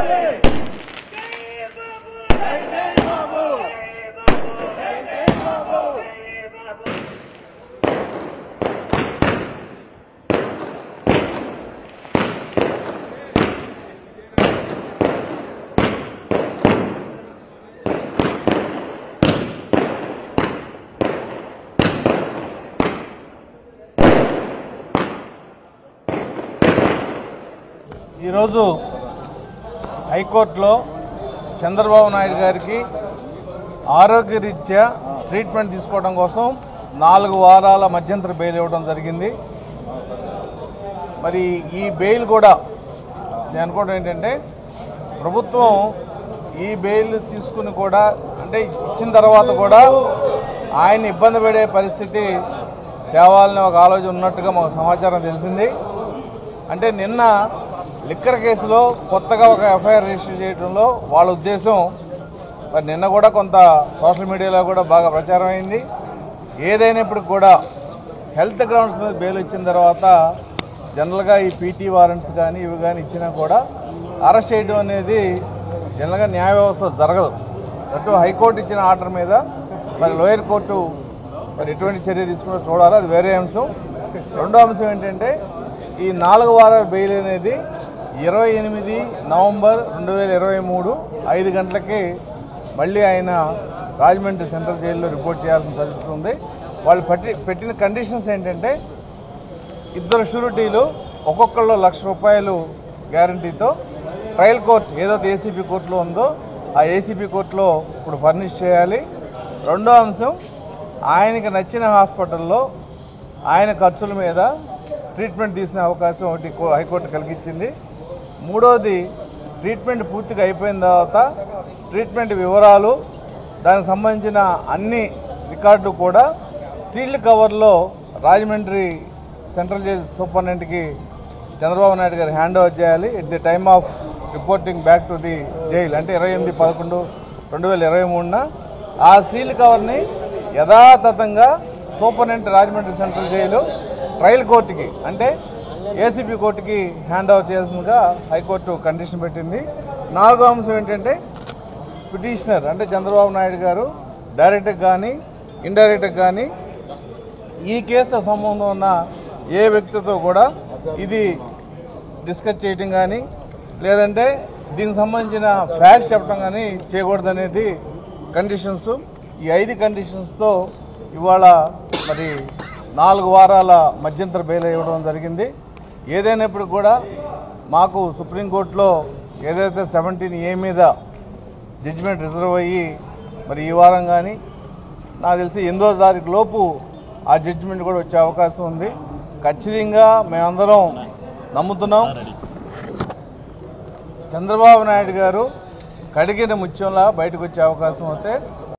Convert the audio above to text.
ఈరోజు హైకోర్టులో చంద్రబాబు నాయుడు గారికి ఆరోగ్యరీత్యా ట్రీట్మెంట్ తీసుకోవడం కోసం నాలుగు వారాల మధ్యంతర బెయిల్ ఇవ్వడం జరిగింది మరి ఈ బెయిల్ కూడా నేను అనుకోవడం ఏంటంటే ప్రభుత్వం ఈ బెయిల్ తీసుకుని కూడా అంటే ఇచ్చిన తర్వాత కూడా ఆయన ఇబ్బంది పడే పరిస్థితి తేవాలని ఒక ఆలోచన ఉన్నట్టుగా మాకు సమాచారం తెలిసింది అంటే నిన్న లిక్కర్ కేసులో కొత్తగా ఒక ఎఫ్ఐఆర్ రిజిస్టర్ చేయడంలో వాళ్ళ ఉద్దేశం మరి నిన్న కూడా కొంత సోషల్ మీడియాలో కూడా బాగా ప్రచారం అయింది ఏదైనప్పటికి కూడా హెల్త్ గ్రౌండ్స్ మీద బెయిల్ ఇచ్చిన తర్వాత జనరల్గా ఈ పీటీ వారెంట్స్ కానీ ఇవి కానీ ఇచ్చినా కూడా అరెస్ట్ చేయడం అనేది జనరల్గా న్యాయ వ్యవస్థ జరగదు అటు హైకోర్టు ఇచ్చిన ఆర్డర్ మీద మరి లోయర్ కోర్టు మరి ఎటువంటి చర్య తీసుకున్నా చూడాలి అది వేరే అంశం రెండో అంశం ఏంటంటే ఈ నాలుగు వారాల బెయిల్ అనేది ఇరవై ఎనిమిది నవంబర్ రెండు వేల ఇరవై మూడు ఐదు గంటలకి మళ్ళీ ఆయన రాజమండ్రి సెంట్రల్ జైల్లో రిపోర్ట్ చేయాల్సిన పరిస్థితి ఉంది వాళ్ళు పట్టి పెట్టిన కండిషన్స్ ఏంటంటే ఇద్దరు షూరిటీలు ఒక్కొక్కళ్ళు లక్ష రూపాయలు గ్యారంటీతో ట్రయల్ కోర్ట్ ఏదైతే ఏసీపీ కోర్టులో ఉందో ఆ ఏసీపీ కోర్టులో ఇప్పుడు ఫర్నిష్ చేయాలి రెండో అంశం ఆయనకి నచ్చిన హాస్పిటల్లో ఆయన ఖర్చుల మీద ట్రీట్మెంట్ తీసుకునే అవకాశం ఒకటి కో- హైకోర్టు కలిగించింది మూడోది ట్రీట్మెంట్ పూర్తిగా అయిపోయిన తర్వాత ట్రీట్మెంట్ వివరాలు దానికి సంబంధించిన అన్ని రికార్డులు కూడా సీల్డ్ కవర్లో రాజమండ్రి సెంట్రల్ జైల్ సూపరింటెండెంట్కి చంద్రబాబు నాయుడు గారు హ్యాండ్ ఓవర్ చేయాలి at the time of reporting back to the jail అంటే ఇరవై ఎనిమిది పదకొండు రెండు వేల ఇరవై మూడున ఆ సీల్ కవర్ని యథాతథంగా superintendent Rajahmundry central jail trial కోర్టుకి అంటే ఏసీపీ కోర్టుకి హ్యాండ్ ఓవర్ చేయాల్సిందిగా హైకోర్టు కండిషన్ పెట్టింది నాలుగో అంశం ఏంటంటే పిటిషనర్ అంటే చంద్రబాబు నాయుడు గారు డైరెక్ట్గా కానీ ఇండైరెక్ట్గా కానీ ఈ కేసుతో సంబంధం ఉన్న ఏ వ్యక్తితో కూడా ఇది డిస్కస్ చేయటం కానీ లేదంటే దీనికి సంబంధించిన ఫ్యాక్ట్స్ చెప్పడం కానీ చేయకూడదనేది కండిషన్స్ ఈ ఐదు కండిషన్స్తో ఇవాళ మరి నాలుగు వారాల మధ్యంతర బెయిల్ ఇవ్వడం జరిగింది ఏదైనప్పుడు కూడా మాకు సుప్రీంకోర్టులో ఏదైతే సెవెంటీన్ ఏ మీద జడ్జిమెంట్ రిజర్వ్ అయ్యి మరి ఈ వారం కానీ నాకు తెలిసి ఎనిమిదో తారీఖు లోపు ఆ జడ్జిమెంట్ కూడా వచ్చే అవకాశం ఉంది ఖచ్చితంగా మేమందరం నమ్ముతున్నాం చంద్రబాబు నాయుడు గారు కడిగిన ముత్యంలా బయటకు వచ్చే అవకాశం అయితే